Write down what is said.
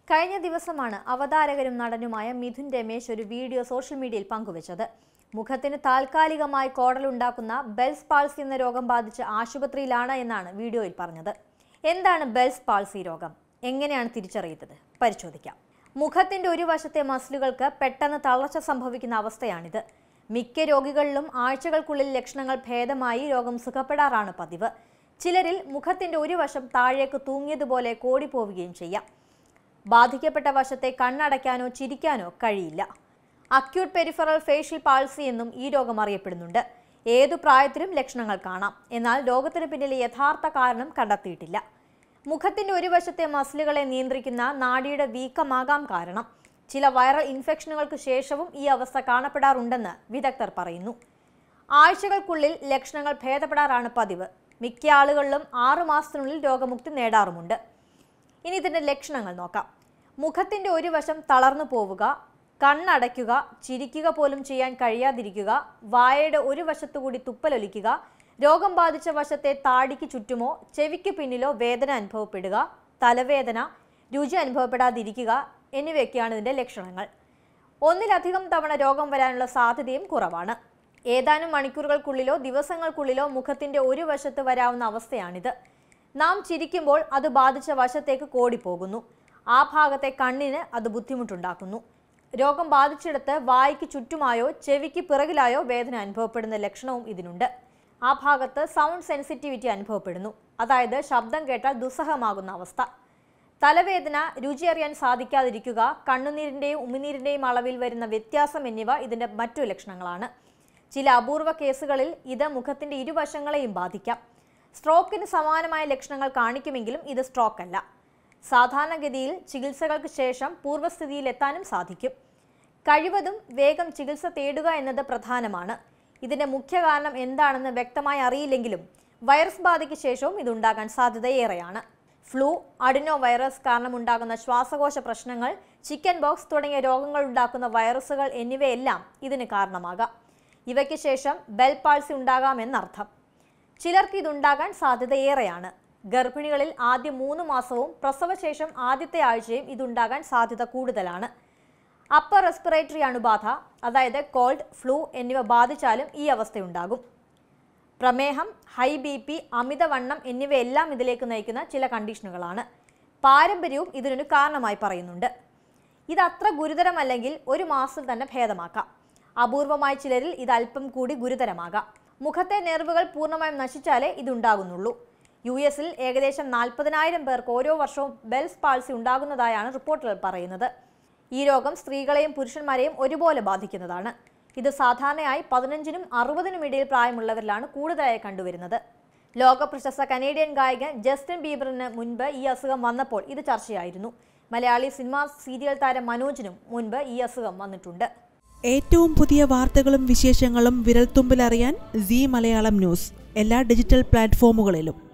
കഴിഞ്ഞ ദിവസമാണ് അവതാരകരും നടനുമായ മിഥുൻ രമേശ് ഒരു വീഡിയോ സോഷ്യൽ മീഡിയയിൽ പങ്കുവച്ചത് മുഖത്തിന് താൽക്കാലികമായി കോടലുണ്ടാക്കുന്ന ബെൽസ് പാൾസി എന്ന രോഗം ബാധിച്ച് ആശുപത്രിയിലാണ് എന്നാണ് വീഡിയോയിൽ പറഞ്ഞത് എന്താണ് ബെൽസ് പാൾസി രോഗം എങ്ങനെയാണ് തിരിച്ചറിയുന്നത് പരിശോധിക്കാം മുഖത്തിന്റെ ഒരു വശത്തെ മസിലുകൾക്ക് പെട്ടെന്ന് തളർച്ച സംഭവിക്കുന്ന അവസ്ഥയാണിത് മിക്ക രോഗികളിലും ആഴ്ചകൾക്കുള്ളിൽ ലക്ഷണങ്ങൾ ഭേദമായി രോഗം സുഖപ്പെടാറാണ് പതിവ് ചിലരിൽ മുഖത്തിന്റെ ഒരു വശം താഴേക്ക് തൂങ്ങിയതുപോലെ കോടിപ്പോവുകയും ചെയ്യാം ബാധിക്കപ്പെട്ട വശത്തെ കണ്ണടയ്ക്കാനോ ചിരിക്കാനോ കഴിയില്ല അക്യൂട്ട് പെരിഫറൽ ഫേഷ്യൽ പാൾസി എന്നും ഈ രോഗം അറിയപ്പെടുന്നുണ്ട് ഏതു പ്രായത്തിലും ലക്ഷണങ്ങൾ കാണാം എന്നാൽ രോഗത്തിന് പിന്നിലെ യഥാർത്ഥ കാരണം കണ്ടെത്തിയിട്ടില്ല മുഖത്തിന്റെ ഒരു വശത്തെ മസിലുകളെ നിയന്ത്രിക്കുന്ന നാഡിയുടെ വീക്കമാകാം കാരണം ചില വൈറൽ ഇൻഫെക്ഷനുകൾക്ക് ശേഷവും ഈ അവസ്ഥ കാണപ്പെടാറുണ്ടെന്ന് വിദഗ്ധർ പറയുന്നു ആഴ്ചകൾക്കുള്ളിൽ ലക്ഷണങ്ങൾ ഭേദപ്പെടാറാണ് പതിവ് മിക്ക ആളുകളിലും ആറു മാസത്തിനുള്ളിൽ രോഗമുക്തി നേടാറുമുണ്ട് ഇനി ഇതിന്റെ ലക്ഷണങ്ങൾ നോക്കാം മുഖത്തിന്റെ ഒരു വശം തളർന്നു പോവുക കണ്ണടയ്ക്കുക ചിരിക്കുക പോലും ചെയ്യാൻ കഴിയാതിരിക്കുക വായയുടെ ഒരു വശത്തുകൂടി തുപ്പലൊലിക്കുക രോഗം ബാധിച്ച വശത്തെ താടിക്ക് ചുറ്റുമോ ചെവിക്ക് പിന്നിലോ വേദന അനുഭവപ്പെടുക തലവേദന രുചി അനുഭവപ്പെടാതിരിക്കുക എന്നിവയൊക്കെയാണ് ഇതിന്റെ ലക്ഷണങ്ങൾ ഒന്നിലധികം തവണ രോഗം വരാനുള്ള സാധ്യതയും കുറവാണ് ഏതാനും മണിക്കൂറുകൾക്കുള്ളിലോ ദിവസങ്ങൾക്കുള്ളിലോ മുഖത്തിന്റെ ഒരു വശത്ത് വരാവുന്ന അവസ്ഥയാണിത് നാം ചിരിക്കുമ്പോൾ അത് ബാധിച്ച വശത്തേക്ക് കോടിപ്പോകുന്നു ആ ഭാഗത്തെ കണ്ണിന് അത് ബുദ്ധിമുട്ടുണ്ടാക്കുന്നു രോഗം ബാധിച്ചിടത്ത് വായ്ക്ക് ചുറ്റുമായോ ചെവിക്ക് പിറകിലായോ വേദന അനുഭവപ്പെടുന്ന ലക്ഷണവും ഇതിനുണ്ട് ആ ഭാഗത്ത് സൗണ്ട് സെൻസിറ്റിവിറ്റി അനുഭവപ്പെടുന്നു അതായത് ശബ്ദം കേട്ടാൽ ദുസ്സഹമാകുന്ന അവസ്ഥ തലവേദന രുചി അറിയാൻ സാധിക്കാതിരിക്കുക കണ്ണുനീരിന്റെയും ഉമിനീരിന്റെയും അളവിൽ വരുന്ന വ്യത്യാസം എന്നിവ ഇതിന്റെ മറ്റു ലക്ഷണങ്ങളാണ് ചില അപൂർവ കേസുകളിൽ ഇത് മുഖത്തിന്റെ ഇരുവശങ്ങളെയും ബാധിക്കാം സ്ട്രോക്കിന് സമാനമായ ലക്ഷണങ്ങൾ കാണിക്കുമെങ്കിലും ഇത് സ്ട്രോക്ക് അല്ല സാധാരണഗതിയിൽ ചികിത്സകൾക്ക് ശേഷം പൂർവ്വസ്ഥിതിയിൽ എത്താനും സാധിക്കും കഴിവതും വേഗം ചികിത്സ തേടുക എന്നത് പ്രധാനമാണ് ഇതിന്റെ മുഖ്യ കാരണം എന്താണെന്ന് വ്യക്തമായി അറിയില്ലെങ്കിലും വൈറസ് ബാധയ്ക്ക് ശേഷവും ഇതുണ്ടാകാൻ സാധ്യതയേറെയാണ് ഫ്ലൂ അഡിനോ വൈറസ് കാരണമുണ്ടാകുന്ന ശ്വാസകോശ പ്രശ്നങ്ങൾ ചിക്കൻ ബോക്സ് തുടങ്ങിയ രോഗങ്ങൾ ഉണ്ടാക്കുന്ന വൈറസുകൾ എന്നിവയെല്ലാം ഇതിന് കാരണമാകാം ഇവയ്ക്ക് ശേഷം ബെൽ പാൾസി ഉണ്ടാകാമെന്നർത്ഥം ചിലർക്ക് ഇതുണ്ടാകാൻ സാധ്യതയേറെയാണ് ഗർഭിണികളിൽ ആദ്യ മൂന്ന് മാസവും പ്രസവശേഷം ആദ്യത്തെ ആഴ്ചയും ഇതുണ്ടാകാൻ സാധ്യത കൂടുതലാണ് അപ്പർ റെസ്പിറേറ്ററി അണുബാധ അതായത് കോൾഡ് ഫ്ലൂ എന്നിവ ബാധിച്ചാലും ഈ അവസ്ഥയുണ്ടാകും പ്രമേഹം ഹൈ ബി പി അമിതവണ്ണം എന്നിവയെല്ലാം ഇതിലേക്ക് നയിക്കുന്ന ചില കണ്ടീഷനുകളാണ് പാരമ്പര്യവും ഇതിനൊരു കാരണമായി പറയുന്നുണ്ട് ഇത് അത്ര ഗുരുതരമല്ലെങ്കിൽ ഒരു മാസം തന്നെ ഭേദമാക്കാം അപൂർവമായി ചിലരിൽ ഇത് അല്പം കൂടി ഗുരുതരമാകാം മുഖത്തെ നെർവുകൾ പൂർണ്ണമായും നശിച്ചാലേ ഇതുണ്ടാകുന്നുള്ളൂ യു എസിൽ ഏകദേശം നാൽപ്പതിനായിരം പേർക്ക് ഓരോ വർഷവും ബെൽസ് പാൾസി ഉണ്ടാകുന്നതായാണ് റിപ്പോർട്ടുകൾ പറയുന്നത് ഈ രോഗം സ്ത്രീകളെയും പുരുഷന്മാരെയും ഒരുപോലെ ബാധിക്കുന്നതാണ് ഇത് സാധാരണയായി പതിനഞ്ചിനും അറുപതിനും ഇടയിൽ പ്രായമുള്ളവരിലാണ് കൂടുതലായി കണ്ടുവരുന്നത് ലോക പ്രശസ്ത കനേഡിയൻ ഗായകൻ ജസ്റ്റിൻ ബീബറിന് മുൻപ് ഈ അസുഖം വന്നപ്പോൾ ഇത് ചർച്ചയായിരുന്നു മലയാളി സിനിമാ സീരിയൽ താരം മനോജിനും മുൻപ് ഈ അസുഖം വന്നിട്ടുണ്ട് ഏറ്റവും പുതിയ വാർത്തകളും വിശേഷങ്ങളും വിരൽത്തുമ്പിലറിയാൻ സി മലയാളം ന്യൂസ് എല്ലാ ഡിജിറ്റൽ പ്ലാറ്റ്ഫോമുകളിലും